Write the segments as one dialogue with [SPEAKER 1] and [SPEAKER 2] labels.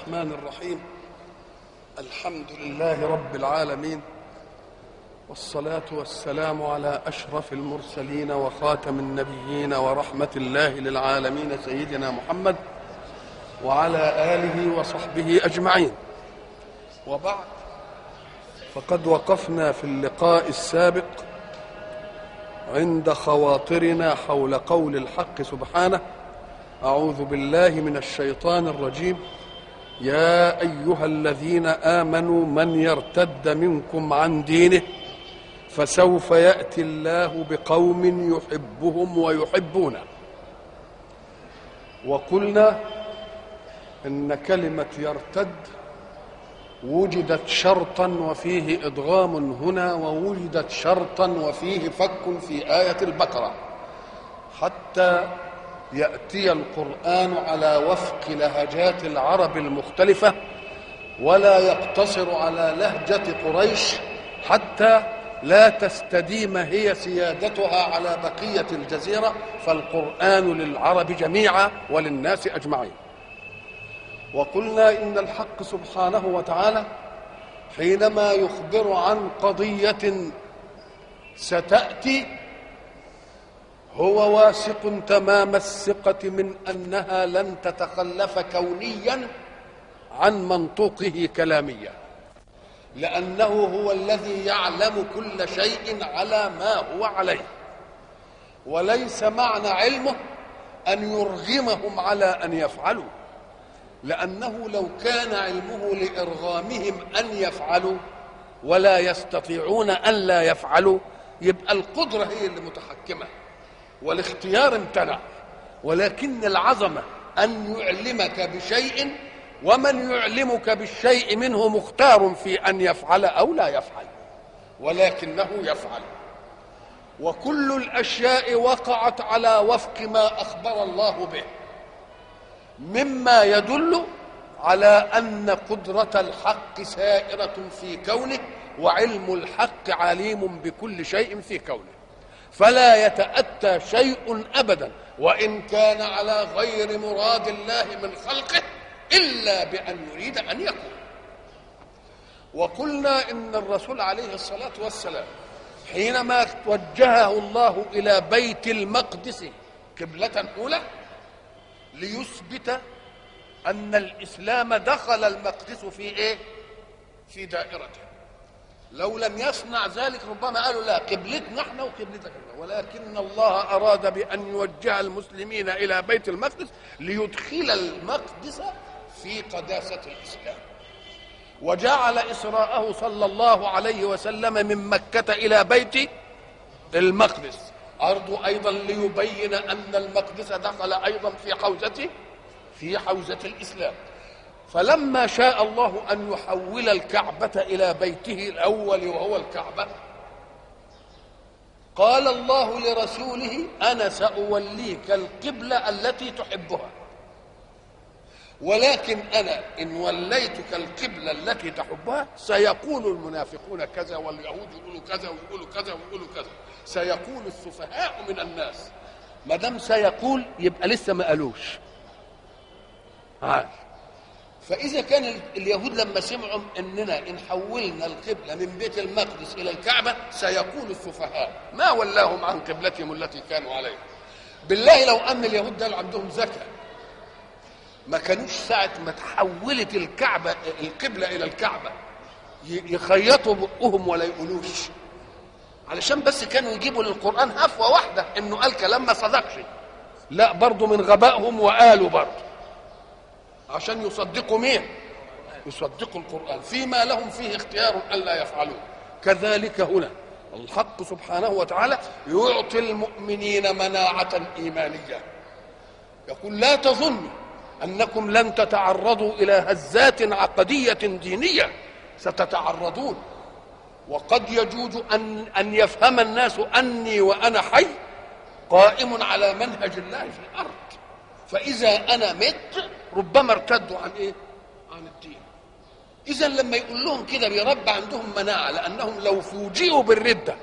[SPEAKER 1] الرحمن الرحيم الحمد لله رب العالمين والصلاة والسلام على أشرف المرسلين وخاتم النبيين ورحمة الله للعالمين سيدنا محمد وعلى آله وصحبه أجمعين وبعد فقد وقفنا في اللقاء السابق عند خواطرنا حول قول الحق سبحانه أعوذ بالله من الشيطان الرجيم يا أيها الذين آمنوا من يرتد منكم عن دينه فسوف يأتي الله بقوم يحبهم ويحبونه وقلنا إن كلمة يرتد وجدت شرطا وفيه إدغام هنا ووجدت شرطا وفيه فك في آية البقرة حتى ياتي القران على وفق لهجات العرب المختلفه ولا يقتصر على لهجه قريش حتى لا تستديم هي سيادتها على بقيه الجزيره فالقران للعرب جميعا وللناس اجمعين وقلنا ان الحق سبحانه وتعالى حينما يخبر عن قضيه ستاتي هو واثق تمام الثقة من أنها لن تتخلف كونيا عن منطوقه كلاميا لأنه هو الذي يعلم كل شيء على ما هو عليه وليس معنى علمه أن يرغمهم على أن يفعلوا لأنه لو كان علمه لإرغامهم أن يفعلوا ولا يستطيعون أن لا يفعلوا يبقى القدرة هي اللي متحكمة والاختيار امتنع ولكن العظمة أن يعلمك بشيء ومن يعلمك بالشيء منه مختار في أن يفعل أو لا يفعل ولكنه يفعل وكل الأشياء وقعت على وفق ما أخبر الله به مما يدل على أن قدرة الحق سائرة في كونه وعلم الحق عليم بكل شيء في كونه فلا يتأتى شيء أبدا وإن كان على غير مراد الله من خلقه إلا بأن يريد أن يكون وقلنا إن الرسول عليه الصلاة والسلام حينما وجهه الله إلى بيت المقدس قبلة أولى ليثبت أن الإسلام دخل المقدس في إيه؟ في دائرته لو لم يصنع ذلك ربما قالوا لا قبلتنا احنا وقبلتك ولكن الله اراد بان يوجه المسلمين الى بيت المقدس ليدخل المقدس في قداسه الاسلام وجعل اسراءه صلى الله عليه وسلم من مكه الى بيت المقدس أرض أيضا ليبين أن المقدس دخل أيضا في حوزته في حوزة الإسلام فلما شاء الله ان يحول الكعبه الى بيته الاول وهو الكعبه قال الله لرسوله انا ساوليك القبله التي تحبها ولكن انا ان وليتك القبله التي تحبها سيقول المنافقون كذا واليهود يقولوا كذا ويقولوا كذا ويقولوا كذا سيقول السفهاء من الناس ما دام سيقول يبقى لسه ما قالوش عارف فإذا كان اليهود لما سمعوا أننا إن حولنا القبلة من بيت المقدس إلى الكعبة سيقول السفهاء ما ولاهم عن قبلتهم التي كانوا عليها بالله لو أن اليهود ده عندهم ذكاء ما كانوش ساعة ما تحولت الكعبة القبلة إلى الكعبة يخيطوا بقهم ولا يقولوش علشان بس كانوا يجيبوا للقرآن هفوة واحدة إنه قال كلام ما صدقش لا برضه من غبائهم وقالوا برضه عشان يصدقوا مين يصدقوا القرآن فيما لهم فيه اختيار ألا يفعلوه كذلك هنا الحق سبحانه وتعالى يعطي المؤمنين مناعة إيمانية يقول لا تظنوا أنكم لن تتعرضوا إلى هزات عقدية دينية ستتعرضون وقد يجوز أن أن يفهم الناس أني وأنا حي قائم على منهج الله في الأرض فإذا أنا مت ربما ارتدوا عن إيه؟ عن الدين إذا لما يقول لهم كده بيربى عندهم مناعة لأنهم لو فوجئوا بالردة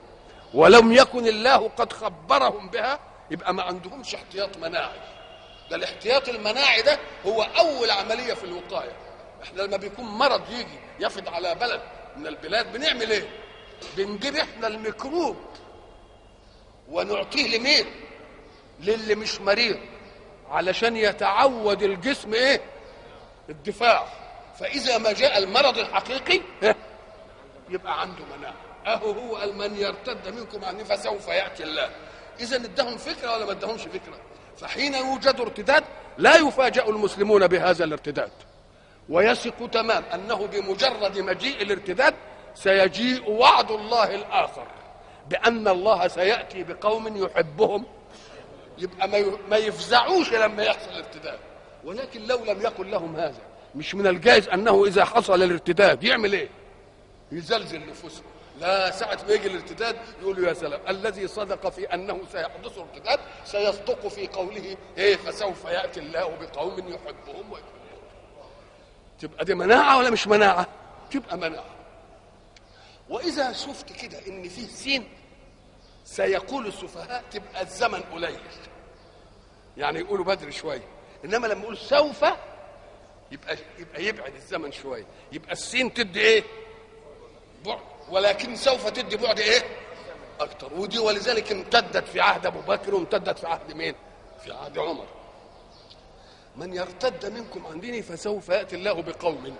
[SPEAKER 1] ولم يكن الله قد خبرهم بها يبقى ما عندهمش احتياط مناعي ده الاحتياط المناعي ده هو اول عمليه في الوقايه احنا لما بيكون مرض يجي يفد على بلد من البلاد بنعمل ايه بنجيب احنا الميكروب ونعطيه لمين للي مش مريض علشان يتعود الجسم ايه الدفاع فاذا ما جاء المرض الحقيقي إيه؟ يبقى عنده مناعه اهو هو قال من يرتد منكم عني فسوف ياتي الله اذا ادهم فكره ولا ما ادهمش فكره فحين يوجد ارتداد لا يفاجأ المسلمون بهذا الارتداد ويثق تمام انه بمجرد مجيء الارتداد سيجيء وعد الله الاخر بان الله سياتي بقوم يحبهم يبقى ما ما يفزعوش لما يحصل الارتداد ولكن لو لم يكن لهم هذا مش من الجائز انه اذا حصل الارتداد يعمل ايه يزلزل نفوسهم لا ساعة ما يجي الارتداد يقولوا يا سلام الذي صدق في أنه سيحدث ارتداد سيصدق في قوله إيه فسوف يأتي الله بقوم يحبهم ويحبهم تبقى دي مناعة ولا مش مناعة تبقى مناعة وإذا شفت كده إن فيه سين سيقول السفهاء تبقى الزمن قليل يعني يقولوا بدري شوية إنما لما يقول سوف يبقى يبقى يبعد الزمن شوية يبقى السين تدي إيه بعد ولكن سوف تدي بعد ايه اكتر ودي ولذلك امتدت في عهد ابو بكر وامتدت في عهد مين في عهد عمر من يرتد منكم عن ديني فسوف ياتي الله بقوم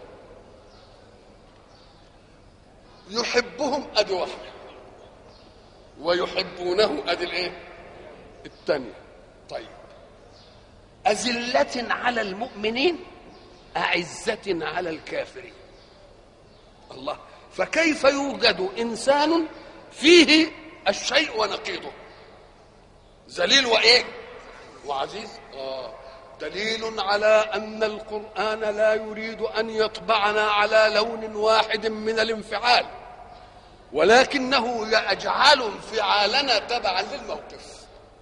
[SPEAKER 1] يحبهم ادي واحده ويحبونه ادي الايه الثانيه طيب أذلة على المؤمنين أعزة على الكافرين الله فكيف يوجد انسان فيه الشيء ونقيضه ذليل وايه وعزيز آه. دليل على ان القران لا يريد ان يطبعنا على لون واحد من الانفعال ولكنه يجعل انفعالنا تبعا للموقف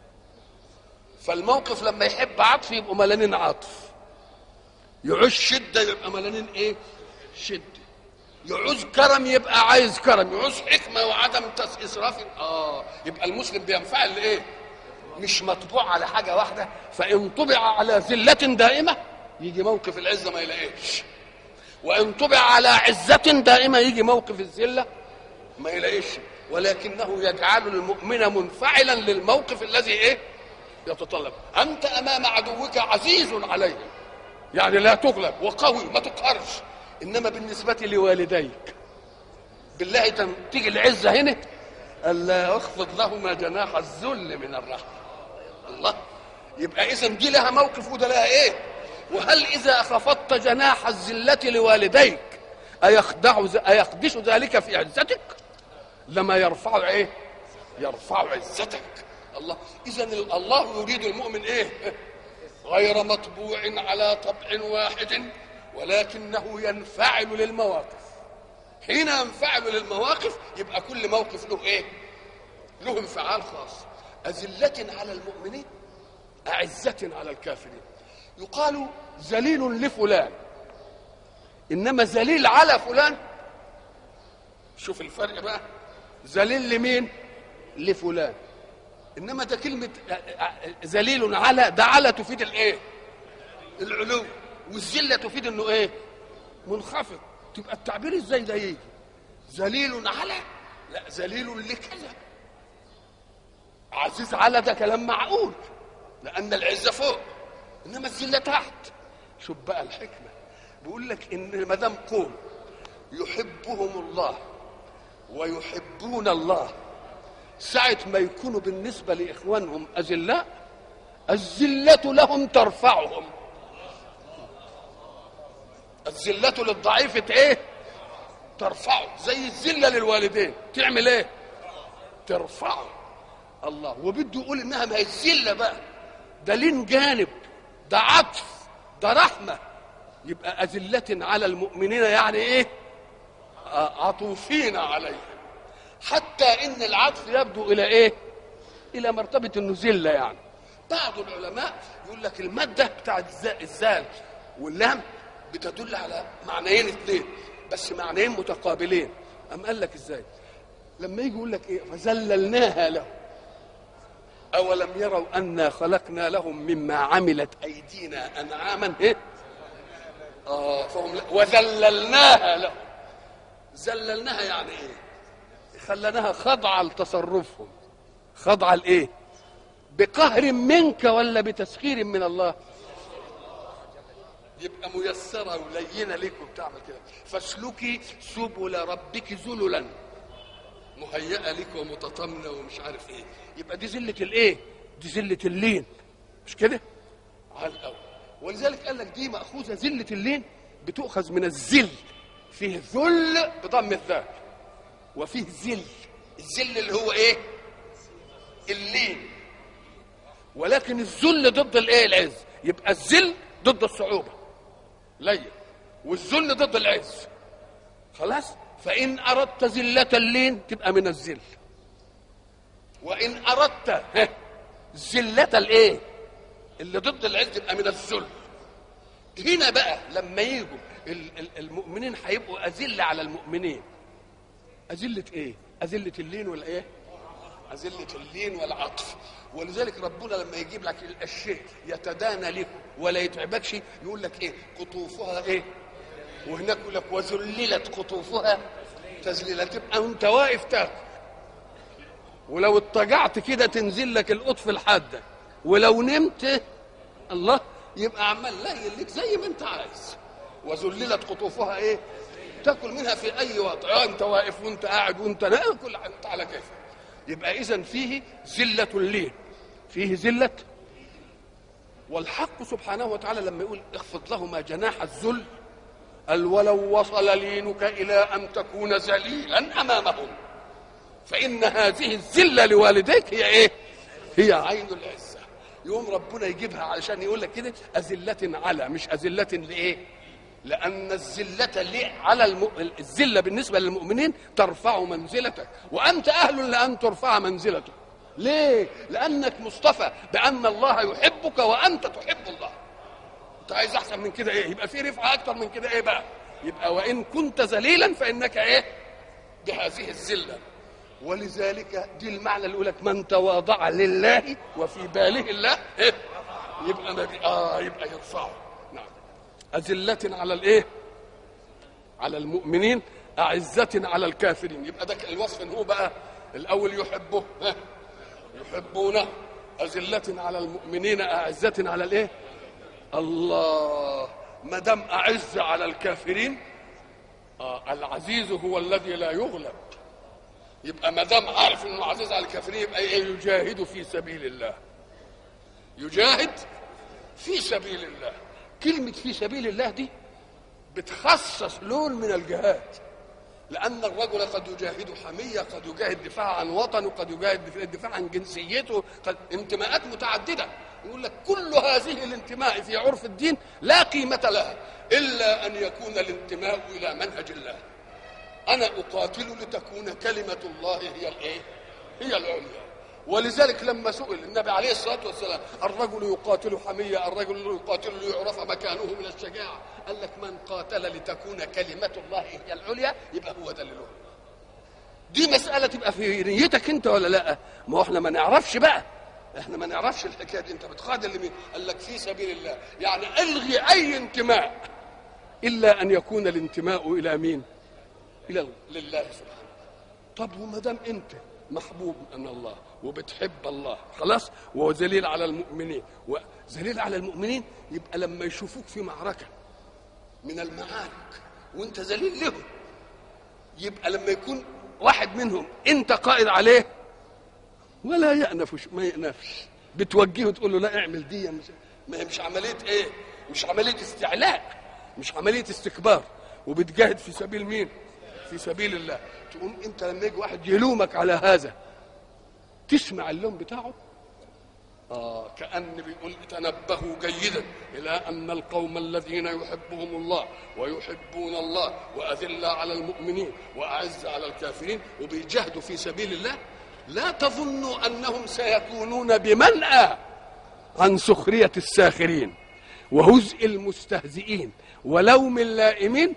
[SPEAKER 1] فالموقف لما يحب عطف يبقوا ملانين عطف يعوز شده يبقى ملانين ايه شده يعوز كرم يبقى عايز كرم يعوز حكمة وعدم إسراف آه يبقى المسلم بينفعل لإيه مش مطبوع على حاجة واحدة فإن طبع على ذلة دائمة يجي موقف العزة ما يلاقيش وإن طبع على عزة دائمة يجي موقف الذلة ما يلاقيش ولكنه يجعل المؤمن منفعلا للموقف الذي إيه يتطلب أنت أمام عدوك عزيز عليه يعني لا تغلب وقوي ما تقهرش انما بالنسبه لوالديك بالله تيجي العزه هنا الا اخفض لهما جناح الذل من الرحمه الله يبقى اذا دي لها موقف وده لها ايه وهل اذا خفضت جناح الذله لوالديك ايخدع ايخدش ذلك في عزتك لما يرفع ايه يرفع عزتك الله اذا الله يريد المؤمن ايه غير مطبوع على طبع واحد ولكنه ينفعل للمواقف حين ينفعل للمواقف يبقى كل موقف له ايه له انفعال خاص أذلة على المؤمنين أعزة على الكافرين يقال ذليل لفلان إنما ذليل على فلان شوف الفرق بقى ذليل لمين لفلان إنما ده كلمة ذليل على ده على تفيد الإيه العلو والذله تفيد انه ايه منخفض تبقى التعبير ازاي ده يجي ذليل على لا ذليل لكذا عزيز على ده كلام معقول لان العزه فوق انما الذله تحت شوف بقى الحكمه بيقول لك ان ما دام قوم يحبهم الله ويحبون الله ساعة ما يكونوا بالنسبة لإخوانهم أذلاء الذلة لهم ترفعهم الذلة للضعيف ايه ترفعه زي الذلة للوالدين تعمل ايه ترفعه الله وبده يقول انها ما هي الذلة بقى ده لين جانب ده عطف ده رحمة يبقى أذلة على المؤمنين يعني ايه عطوفين عليهم حتى ان العطف يبدو الى ايه الى مرتبة انه ذلة يعني بعض العلماء يقول لك المادة بتاعت الزال واللام بتدل على معنيين اثنين بس معنيين متقابلين أم قال لك ازاي لما يجي يقول لك ايه فذللناها له أولم يروا أنا خلقنا لهم مما عملت أيدينا أنعاما إيه؟ آه فهم لا- وذللناها لهم ذللناها يعني إيه؟ خلناها خاضعة لتصرفهم خاضعة لإيه؟ بقهر منك ولا بتسخير من الله؟ يبقى ميسرة ولينة ليك وبتعمل كده فاسلكي سبل ربك ذللا مهيئة لك ومتطمنة ومش عارف ايه يبقى دي زلة الايه دي زلة اللين مش كده على الاول ولذلك قال لك دي مأخوذة زلة اللين بتؤخذ من الذل فيه ذل بضم الذال وفيه ذل الذل اللي هو ايه اللين ولكن الذل ضد الايه العز يبقى الذل ضد الصعوبة لين والذل ضد العز خلاص فإن أردت ذلة اللين تبقى من الذل وإن أردت ها، ذلة الإيه اللي ضد العز تبقى من الذل هنا بقى لما يجوا ال- ال- المؤمنين هيبقوا أذلة على المؤمنين أذلة إيه؟ أذلة اللين ولا إيه؟ أذلة اللين والعطف ولذلك ربنا لما يجيب لك الشيء يتدانى لك ولا يتعبكش يقول لك ايه قطوفها ايه وهناك يقول لك وذللت قطوفها تذليلا تبقى انت واقف تاكل ولو اضطجعت كده تنزل لك القطف الحاده ولو نمت الله يبقى عمال لين لك زي ما انت عايز وذللت قطوفها ايه تاكل منها في اي وقت اه انت واقف وانت قاعد وانت نائم كل انت على كيفك يبقى اذا فيه ذله اللين فيه ذله والحق سبحانه وتعالى لما يقول اخفض لهما جناح الذل قال ولو وصل لينك الى ان تكون ذليلا امامهم فان هذه الذله لوالديك هي ايه هي عين العزه يقوم ربنا يجيبها علشان يقول لك كده أذلة على مش أذلة لإيه؟ لأن الذلة ليه على الم... الذلة بالنسبة للمؤمنين ترفع منزلتك وأنت أهل لأن ترفع منزلتك ليه؟ لأنك مصطفى بأن الله يحبك وأنت تحب الله أنت عايز أحسن من كده إيه؟ يبقى في رفعة أكتر من كده إيه بقى؟ يبقى وإن كنت ذليلا فإنك إيه؟ بهذه الذلة ولذلك دي المعنى اللي يقول لك من تواضع لله وفي باله الله إيه؟ يبقى نبي اه يبقى يرفعه نعم أذلة على الايه؟ على المؤمنين أعزة على الكافرين يبقى ده الوصف ان هو بقى الأول يحبه ها؟ يحبونه أذلة على المؤمنين أعزة على الايه؟ الله ما دام أعز على الكافرين آه العزيز هو الذي لا يغلب يبقى ما دام عارف انه عزيز على الكافرين يبقى ايه يجاهد في سبيل الله يجاهد في سبيل الله كلمة في سبيل الله دي بتخصص لون من الجهاد لأن الرجل قد يجاهد حمية قد يجاهد دفاع عن وطنه قد يجاهد دفاع عن جنسيته قد انتماءات متعددة يقول لك كل هذه الانتماء في عرف الدين لا قيمة لها إلا أن يكون الانتماء إلى منهج الله أنا أقاتل لتكون كلمة الله هي الإيه؟ هي العليا ولذلك لما سئل النبي عليه الصلاة والسلام الرجل يقاتل حمية الرجل يقاتل ليعرف مكانه من الشجاعة قال لك من قاتل لتكون كلمة الله هي العليا يبقى هو ده اللي له دي مسألة تبقى في نيتك أنت ولا لا ما هو احنا ما نعرفش بقى احنا ما نعرفش الحكاية دي انت بتخاذل لمين قال لك في سبيل الله يعني الغي أي انتماء إلا أن يكون الانتماء إلى مين الى لله سبحانه طب وما دام انت محبوب من الله وبتحب الله خلاص وذليل على المؤمنين وذليل على المؤمنين يبقى لما يشوفوك في معركه من المعارك وانت ذليل لهم يبقى لما يكون واحد منهم انت قائد عليه ولا يأنف ما يأنفش بتوجهه تقول له لا اعمل دي مش ما هي مش عمليه ايه مش عمليه استعلاء مش عمليه استكبار وبتجاهد في سبيل مين في سبيل الله تقوم انت لما يجي واحد يلومك على هذا تسمع اللوم بتاعه آه كأن بيقول تنبهوا جيدا إلى أن القوم الذين يحبهم الله ويحبون الله وأذل على المؤمنين وأعز على الكافرين وبيجاهدوا في سبيل الله لا تظنوا أنهم سيكونون بمنأى عن سخرية الساخرين وهزء المستهزئين ولوم اللائمين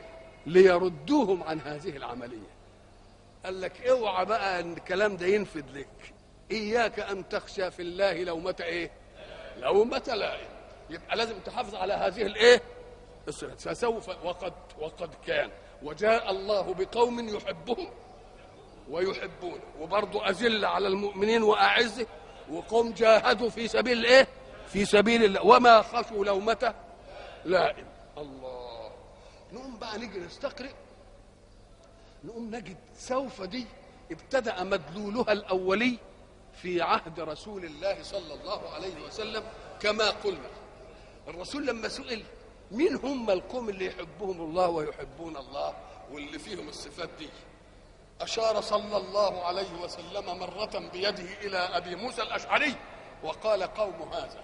[SPEAKER 1] ليردوهم عن هذه العملية قال لك اوعى بقى ان الكلام ده ينفذ لك اياك ان تخشى في الله لومة ايه لومة لائم يبقى لازم تحافظ على هذه الايه الصفات فسوف وقد وقد كان وجاء الله بقوم يحبهم ويحبونه وبرضه أذل على المؤمنين وأعزه وقوم جاهدوا في سبيل الايه في سبيل الله وما خشوا لومة لائم الله نقوم بقى نيجي نستقرئ نقوم نجد سوف دي ابتدأ مدلولها الأولي في عهد رسول الله صلى الله عليه وسلم كما قلنا الرسول لما سئل مين هم القوم اللي يحبهم الله ويحبون الله واللي فيهم الصفات دي أشار صلى الله عليه وسلم مرة بيده إلى أبي موسى الأشعري وقال قوم هذا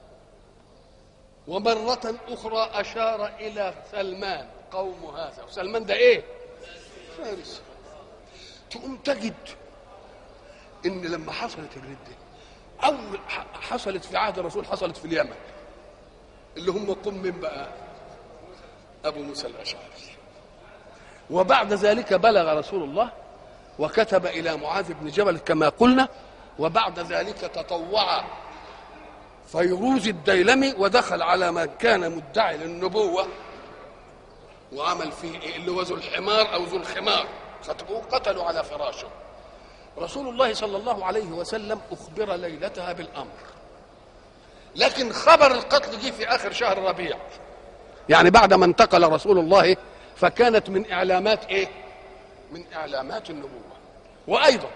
[SPEAKER 1] ومرة أخرى أشار إلى سلمان قوم هذا وسلمان ده إيه فارس تقوم تجد إن لما حصلت الردة أول حصلت في عهد الرسول حصلت في اليمن اللي هم قوم من بقى أبو موسى الأشعري وبعد ذلك بلغ رسول الله وكتب إلى معاذ بن جبل كما قلنا وبعد ذلك تطوع فيروز الديلمي ودخل على من كان مدعي للنبوة وعمل فيه إيه اللي هو ذو الحمار أو ذو الخمار خطبوه قتلوا على فراشه رسول الله صلى الله عليه وسلم أخبر ليلتها بالأمر لكن خبر القتل جه في آخر شهر ربيع يعني بعد ما انتقل رسول الله فكانت من إعلامات إيه من إعلامات النبوة وأيضا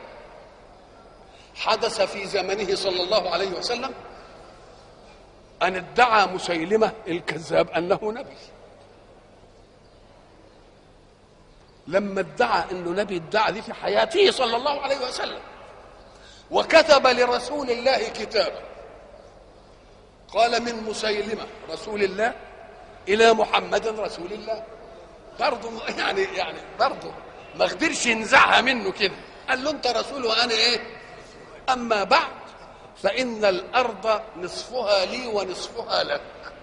[SPEAKER 1] حدث في زمنه صلى الله عليه وسلم أن ادعى مسيلمة الكذاب أنه نبي لما ادعى أنه نبي ادعى دي في حياته صلى الله عليه وسلم وكتب لرسول الله كتابا قال من مسيلمة رسول الله إلى محمد رسول الله برضه يعني يعني برضه ما قدرش ينزعها منه كده قال له انت رسول وانا ايه اما بعد فان الارض نصفها لي ونصفها لك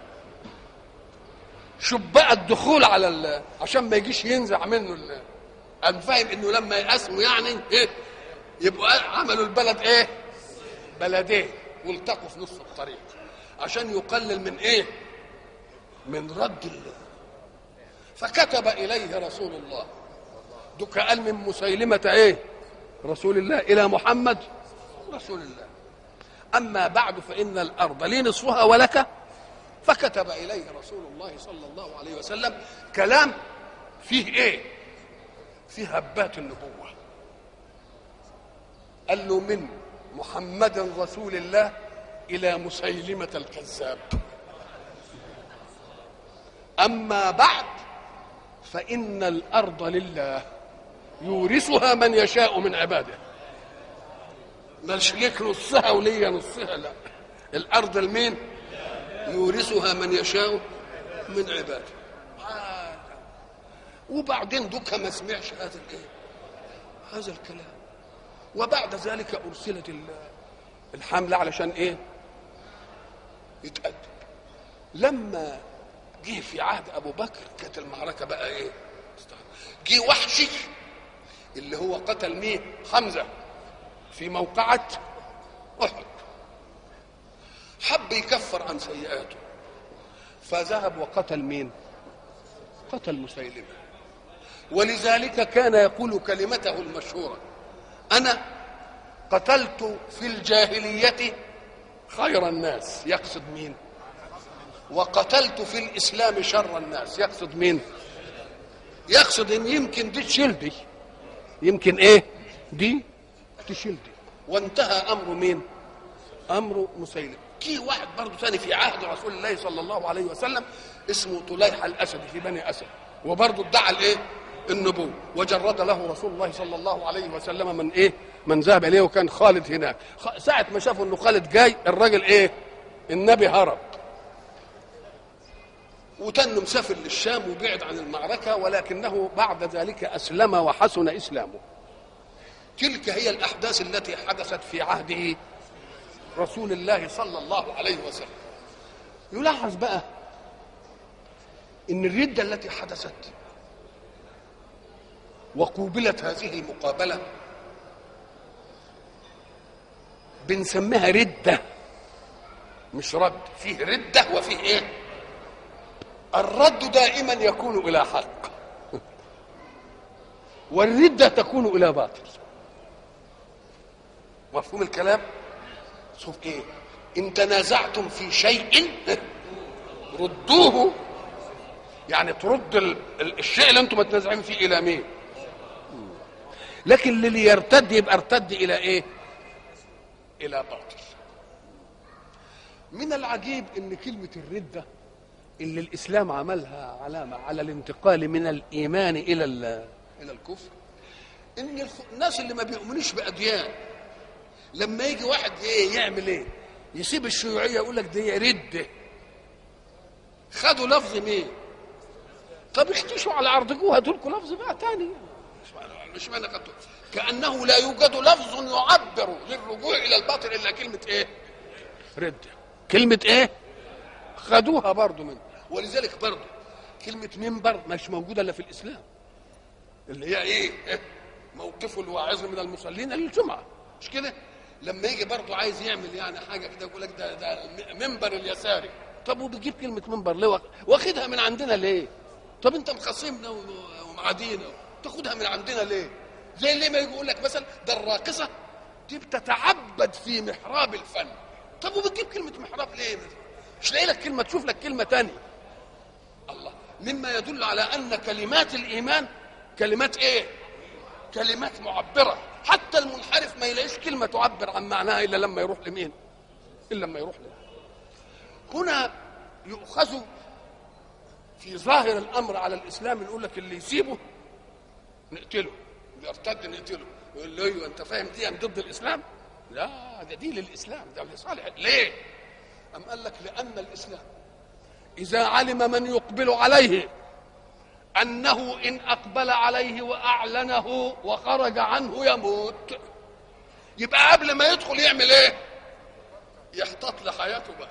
[SPEAKER 1] شوف بقى الدخول على ال... عشان ما يجيش ينزع منه ال... انا فاهم انه لما يقسموا يعني ايه يبقى عملوا البلد ايه بلدين والتقوا في نص الطريق عشان يقلل من ايه من رد الله فكتب اليه رسول الله دك قال من مسيلمة ايه رسول الله الى محمد رسول الله اما بعد فان الارض لي نصفها ولك فكتب اليه رسول الله صلى الله عليه وسلم كلام فيه ايه فيه هبات النبوه قال له من محمد رسول الله الى مسيلمه الكذاب اما بعد فان الارض لله يورثها من يشاء من عباده مش ليك نصها وليا نصها لا الارض لمين يورثها من يشاء من عباده وبعدين دوك ما سمعش هذا الايه هذا الكلام وبعد ذلك ارسلت الحمله علشان ايه يتقدم لما جه في عهد ابو بكر كانت المعركه بقى ايه جه وحشي اللي هو قتل مين حمزه في موقعه احد حب يكفر عن سيئاته فذهب وقتل مين قتل مسيلمه ولذلك كان يقول كلمته المشهوره انا قتلت في الجاهليه خير الناس يقصد مين وقتلت في الاسلام شر الناس يقصد مين يقصد ان يمكن دي تشيل دي يمكن ايه دي تشيل دي وانتهى امر مين امر مسيلم في واحد برضه ثاني في عهد رسول الله صلى الله عليه وسلم اسمه طليحة الاسدي في بني اسد وبرضه ادعى الايه النبوة وجرد له رسول الله صلى الله عليه وسلم من ايه من ذهب اليه وكان خالد هناك ساعة ما شافوا انه خالد جاي الراجل ايه النبي هرب وتنه مسافر للشام وبعد عن المعركة ولكنه بعد ذلك أسلم وحسن إسلامه تلك هي الأحداث التي حدثت في عهده رسول الله صلى الله عليه وسلم يلاحظ بقى ان الردة التي حدثت وقوبلت هذه المقابلة بنسميها ردة مش رد فيه ردة وفيه ايه الرد دائما يكون الى حق والردة تكون الى باطل مفهوم الكلام شوف ايه ان تنازعتم في شيء ردوه يعني ترد ال- ال- الشيء اللي انتم متنازعين فيه الى مين لكن اللي يرتد يبقى ارتد الى ايه الى باطل من العجيب ان كلمه الرده اللي الاسلام عملها علامه على الانتقال من الايمان الى ال- الى الكفر ان الخ- الناس اللي ما بيؤمنوش باديان لما يجي واحد ايه يعمل ايه يسيب الشيوعيه يقول لك دي رده خدوا لفظ مين طب اختشوا على عرضكم هاتوا لكم لفظ بقى تاني مش معنى مش معنى خدتوا كانه لا يوجد لفظ يعبر للرجوع الى الباطل الا كلمه ايه رده كلمه ايه خدوها برضو من ولذلك برضو كلمه منبر مش موجوده الا في الاسلام اللي هي ايه إيه؟ موقف الواعظ من المصلين للجمعه مش كده لما يجي برضه عايز يعمل يعني حاجه كده يقول لك ده ده منبر اليساري طب وبيجيب كلمه منبر ليه واخ- واخدها من عندنا ليه طب انت مخصمنا و- ومعادينا تاخدها من عندنا ليه زي اللي ما يجي يقول لك مثلا ده الراقصه دي بتتعبد في محراب الفن طب وبتجيب كلمه محراب ليه مش لاقي لك كلمه تشوف لك كلمه تانية الله مما يدل على ان كلمات الايمان كلمات ايه كلمات معبره حتى المنحرف ما يلاقيش كلمه تعبر عن معناها الا لما يروح لمين الا لما يروح لمين هنا يؤخذ في ظاهر الامر على الاسلام يقول لك اللي يسيبه نقتله اللي يرتد نقتله يقول له ايوه انت فاهم دي ضد الاسلام لا ده دي للاسلام ده لصالح ليه ام قال لك لان الاسلام اذا علم من يقبل عليه انه ان اقبل عليه واعلنه وخرج عنه يموت يبقى قبل ما يدخل يعمل ايه يحتاط لحياته بقى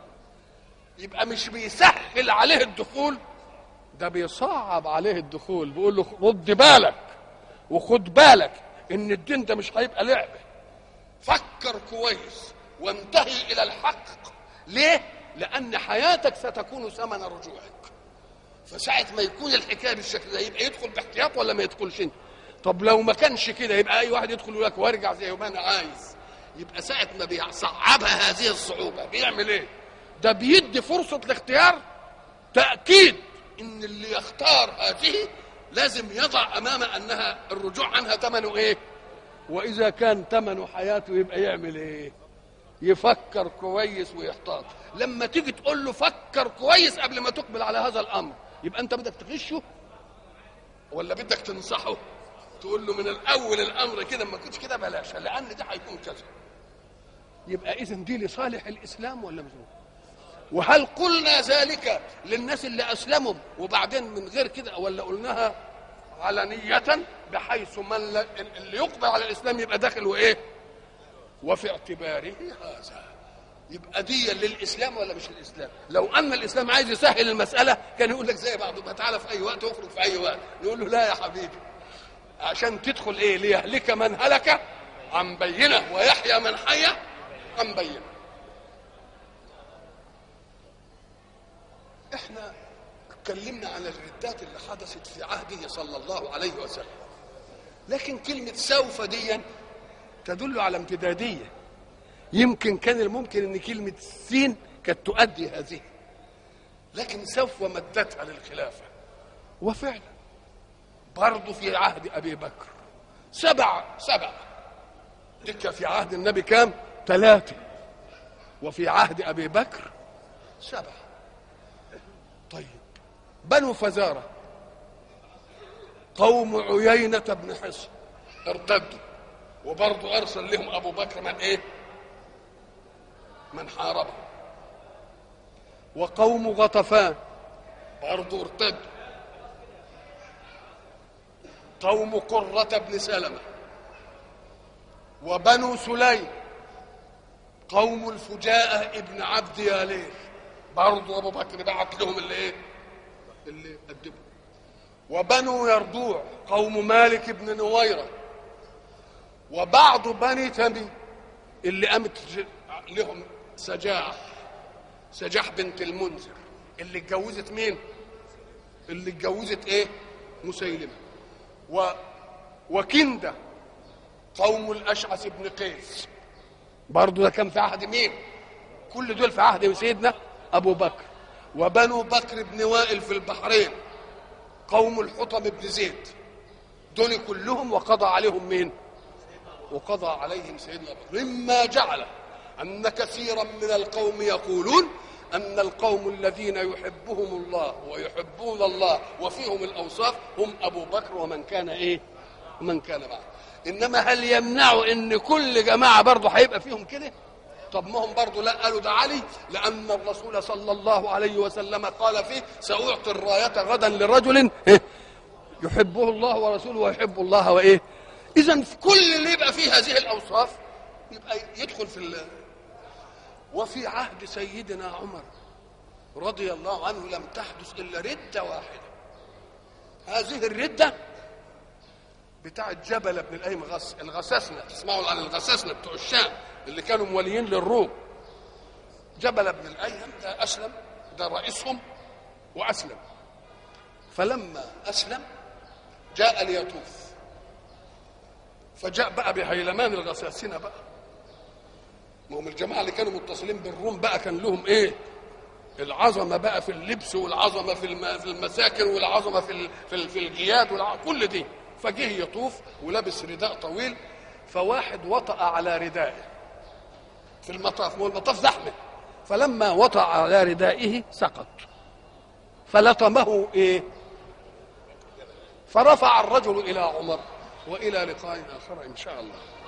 [SPEAKER 1] يبقى مش بيسهل عليه الدخول ده بيصعب عليه الدخول بيقول له رد بالك وخد بالك ان الدين ده مش هيبقى لعبه فكر كويس وانتهي الى الحق ليه لان حياتك ستكون ثمن رجوعك فساعة ما يكون الحكايه بالشكل ده يبقى يدخل باحتياط ولا ما يدخلش طب لو ما كانش كده يبقى اي واحد يدخل يقول لك وارجع زي ما انا عايز يبقى ساعة ما بيصعبها هذه الصعوبة بيعمل ايه؟ ده بيدي فرصة الاختيار تأكيد ان اللي يختار هذه لازم يضع امام انها الرجوع عنها ثمنه ايه؟ واذا كان ثمنه حياته يبقى يعمل ايه؟ يفكر كويس ويحتاط لما تيجي تقول له فكر كويس قبل ما تقبل على هذا الامر يبقى انت بدك تغشه ولا بدك تنصحه تقول له من الاول الامر كده ما كنتش كده بلاش لان ده هيكون كذا يبقى اذا دي لصالح الاسلام ولا مش وهل قلنا ذلك للناس اللي اسلموا وبعدين من غير كده ولا قلناها علنية بحيث من لا اللي يقبل على الاسلام يبقى داخل وايه وفي اعتباره هذا يبقى دي للاسلام ولا مش الاسلام لو ان الاسلام عايز يسهل المساله كان يقول لك زي بعض ما تعالى في اي وقت واخرج في اي وقت نقول له لا يا حبيبي عشان تدخل ايه ليهلك من هلك عن بينه ويحيى من حي عن بينه احنا اتكلمنا عن الردات اللي حدثت في عهده صلى الله عليه وسلم لكن كلمة سوف دي تدل على امتدادية يمكن كان الممكن ان كلمة سين كانت تؤدي هذه لكن سوف مدتها للخلافة وفعلا برضه في عهد ابي بكر سبع سبع ديك في عهد النبي كام ثلاثة وفي عهد ابي بكر سبعة طيب بنو فزارة قوم عيينة بن حصن ارتدوا وبرضه ارسل لهم ابو بكر من ايه من حاربه وقوم غطفان برضه ارتدوا قوم قرة بن سلمة وبنو سليم قوم الفجاءة ابن عبد ياليل برضه ابو بكر بعت لهم اللي ايه اللي قدموا وبنو يربوع قوم مالك بن نويرة وبعض بني تميم اللي قامت لهم سجاح سجاح بنت المنذر اللي اتجوزت مين اللي اتجوزت ايه مسيلمه و وكنده قوم الاشعث بن قيس برضه ده كان في عهد مين كل دول في عهد سيدنا ابو بكر وبنو بكر بن وائل في البحرين قوم الحطم بن زيد دول كلهم وقضى عليهم مين وقضى عليهم سيدنا بكر مما جعل ان كثيرا من القوم يقولون ان القوم الذين يحبهم الله ويحبون الله وفيهم الاوصاف هم ابو بكر ومن كان ايه ومن كان معه انما هل يمنعوا ان كل جماعه برضه هيبقى فيهم كده طب ما هم برضه لا قالوا ده علي لان الرسول صلى الله عليه وسلم قال فيه ساعطي الرايه غدا لرجل يحبه الله ورسوله ويحب الله وايه اذا في كل اللي يبقى فيه هذه الاوصاف يبقى يدخل في ال... وفي عهد سيدنا عمر رضي الله عنه لم تحدث الا رده واحده هذه الرده بتاعت جبل بن الايم غس الغساسنه تسمعوا عن الغساسنه بتوع الشام اللي كانوا موليين للروم جبل بن الايهم ده اسلم ده رئيسهم واسلم فلما اسلم جاء ليطوف فجاء بقى بهيلمان الغساسنه بقى ما هم الجماعه اللي كانوا متصلين بالروم بقى كان لهم ايه العظمه بقى في اللبس والعظمه في الم- في المساكن والعظمه في ال- في ال- في الجياد والع... كل دي فجه يطوف ولابس رداء طويل فواحد وطأ على ردائه في المطاف ما هو المطاف زحمه فلما وطأ على ردائه سقط فلطمه ايه فرفع الرجل الى عمر والى لقاء اخر ان شاء الله